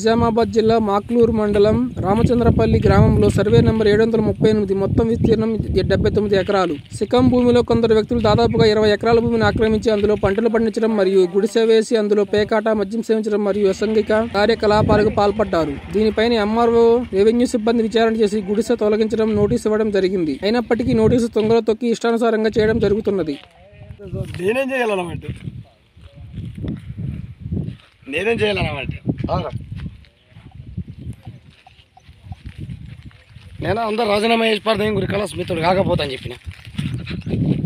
నిజామాబాద్ జిల్లా మాక్లూరు మండలం రామచంద్రపల్లి గ్రామంలో సర్వే నంబర్ ఏడు వందల ముప్పై ఎనిమిది మొత్తం విస్తీర్ణం డెబ్బై తొమ్మిది ఎకరాలు సికం భూమిలో కొందరు వ్యక్తులు దాదాపుగా ఇరవై ఎకరాల భూమిని ఆక్రమించి అందులో పంటలు పండించడం మరియు గుడిసె వేసి అందులో పేకాట మద్యం సేవించడం మరియు అసంఘిక కార్యకలాపాలకు పాల్పడ్డారు దీనిపైన ఎంఆర్ఓ రెవెన్యూ సిబ్బంది విచారణ చేసి గుడిసె తొలగించడం నోటీసు ఇవ్వడం జరిగింది అయినప్పటికీ నోటీసు తొంగలో తొక్కి ఇష్టానుసారంగా చేయడం జరుగుతున్నది నేనేం చేయాలన్నమాట నేనేం చేయాలన్నమాట నేను అందరు రాజీనామా చేసి పడతాం గురి కళాస్ మిత్రుడు కాకపోతా అని చెప్పిన